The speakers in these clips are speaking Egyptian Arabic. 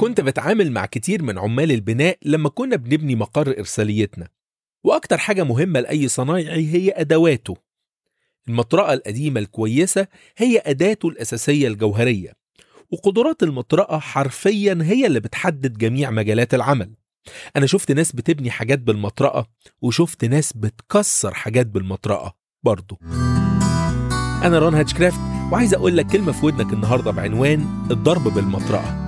كنت بتعامل مع كتير من عمال البناء لما كنا بنبني مقر إرساليتنا وأكتر حاجة مهمة لأي صنايعي هي أدواته المطرقة القديمة الكويسة هي أداته الأساسية الجوهرية وقدرات المطرقة حرفيا هي اللي بتحدد جميع مجالات العمل أنا شفت ناس بتبني حاجات بالمطرقة وشفت ناس بتكسر حاجات بالمطرقة برضه أنا ران هاتشكرافت وعايز أقول لك كلمة في ودنك النهاردة بعنوان الضرب بالمطرقة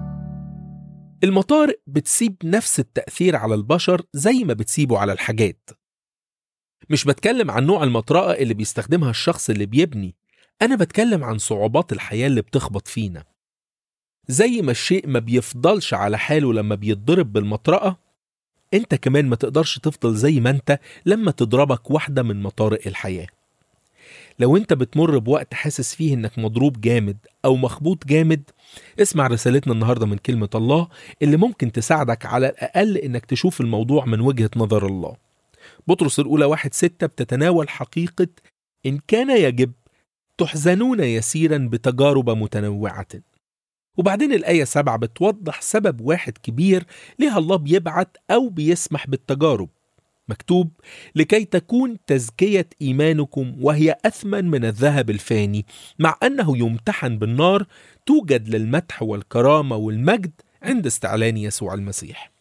المطار بتسيب نفس التأثير على البشر زي ما بتسيبه على الحاجات مش بتكلم عن نوع المطرقة اللي بيستخدمها الشخص اللي بيبني أنا بتكلم عن صعوبات الحياة اللي بتخبط فينا زي ما الشيء ما بيفضلش على حاله لما بيتضرب بالمطرقة انت كمان ما تقدرش تفضل زي ما انت لما تضربك واحدة من مطارق الحياة لو انت بتمر بوقت حاسس فيه انك مضروب جامد او مخبوط جامد اسمع رسالتنا النهاردة من كلمة الله اللي ممكن تساعدك على الأقل انك تشوف الموضوع من وجهة نظر الله بطرس الأولى واحد ستة بتتناول حقيقة إن كان يجب تحزنون يسيرا بتجارب متنوعة وبعدين الآية سبعة بتوضح سبب واحد كبير ليه الله بيبعت أو بيسمح بالتجارب مكتوب لكي تكون تزكية إيمانكم وهي أثمن من الذهب الفاني مع أنه يمتحن بالنار توجد للمدح والكرامة والمجد عند استعلان يسوع المسيح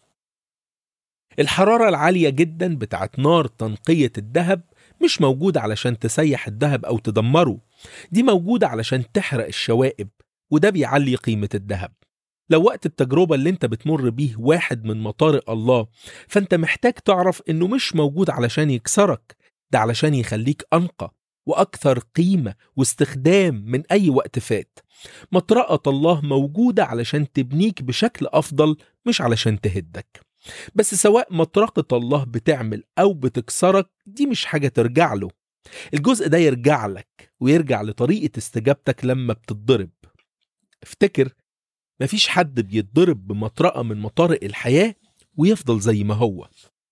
الحرارة العالية جدا بتاعت نار تنقية الذهب مش موجودة علشان تسيح الذهب أو تدمره دي موجودة علشان تحرق الشوائب وده بيعلي قيمة الذهب لو وقت التجربة اللي انت بتمر بيه واحد من مطارق الله فانت محتاج تعرف انه مش موجود علشان يكسرك ده علشان يخليك أنقى وأكثر قيمة واستخدام من أي وقت فات مطرقة الله موجودة علشان تبنيك بشكل أفضل مش علشان تهدك بس سواء مطرقة الله بتعمل أو بتكسرك دي مش حاجة ترجع له الجزء ده يرجع لك ويرجع لطريقة استجابتك لما بتتضرب افتكر مفيش حد بيتضرب بمطرقة من مطارق الحياة ويفضل زي ما هو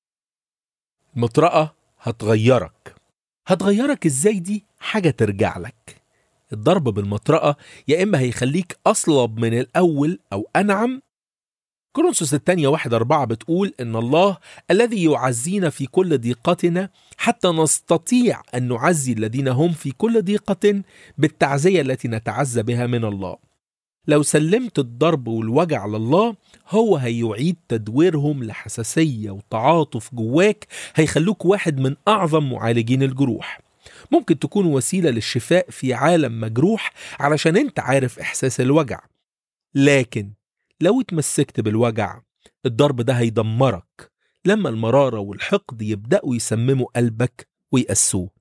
المطرقة هتغيرك هتغيرك ازاي دي حاجة ترجع لك الضرب بالمطرقة يا إما هيخليك أصلب من الأول أو أنعم كورنثوس الثانية واحد أربعة بتقول إن الله الذي يعزينا في كل ضيقتنا حتى نستطيع أن نعزي الذين هم في كل ضيقة بالتعزية التي نتعزى بها من الله لو سلمت الضرب والوجع لله هو هيعيد تدويرهم لحساسية وتعاطف جواك هيخلوك واحد من أعظم معالجين الجروح ممكن تكون وسيلة للشفاء في عالم مجروح علشان انت عارف إحساس الوجع لكن لو اتمسكت بالوجع الضرب ده هيدمرك لما المرارة والحقد يبدأوا يسمموا قلبك ويقسوه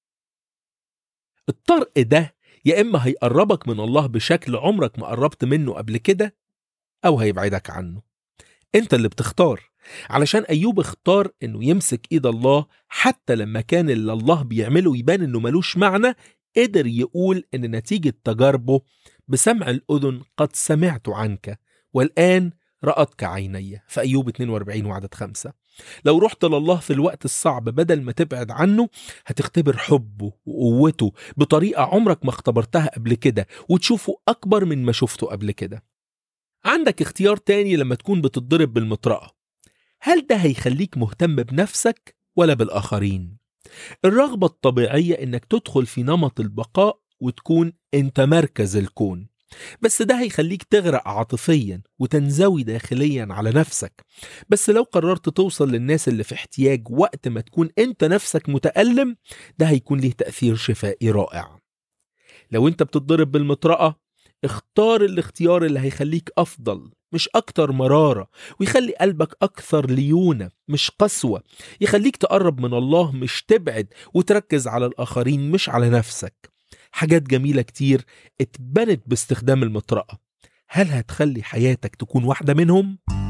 الطرق ده يا إما هيقربك من الله بشكل عمرك ما قربت منه قبل كده أو هيبعدك عنه أنت اللي بتختار علشان أيوب اختار إنه يمسك إيد الله حتى لما كان اللي الله بيعمله يبان إنه ملوش معنى قدر يقول إن نتيجة تجاربه بسمع الأذن قد سمعت عنك والآن رأتك عيني في أيوب 42 وعدد خمسة لو رحت لله في الوقت الصعب بدل ما تبعد عنه هتختبر حبه وقوته بطريقة عمرك ما اختبرتها قبل كده وتشوفه أكبر من ما شفته قبل كده عندك اختيار تاني لما تكون بتتضرب بالمطرقة هل ده هيخليك مهتم بنفسك ولا بالآخرين؟ الرغبة الطبيعية إنك تدخل في نمط البقاء وتكون أنت مركز الكون بس ده هيخليك تغرق عاطفيا وتنزوي داخليا على نفسك بس لو قررت توصل للناس اللي في احتياج وقت ما تكون انت نفسك متألم ده هيكون ليه تأثير شفائي رائع لو انت بتتضرب بالمطرقة اختار الاختيار اللي هيخليك أفضل مش أكتر مرارة ويخلي قلبك أكثر ليونة مش قسوة يخليك تقرب من الله مش تبعد وتركز على الآخرين مش على نفسك حاجات جميلة كتير اتبنت باستخدام المطرقة هل هتخلي حياتك تكون واحدة منهم؟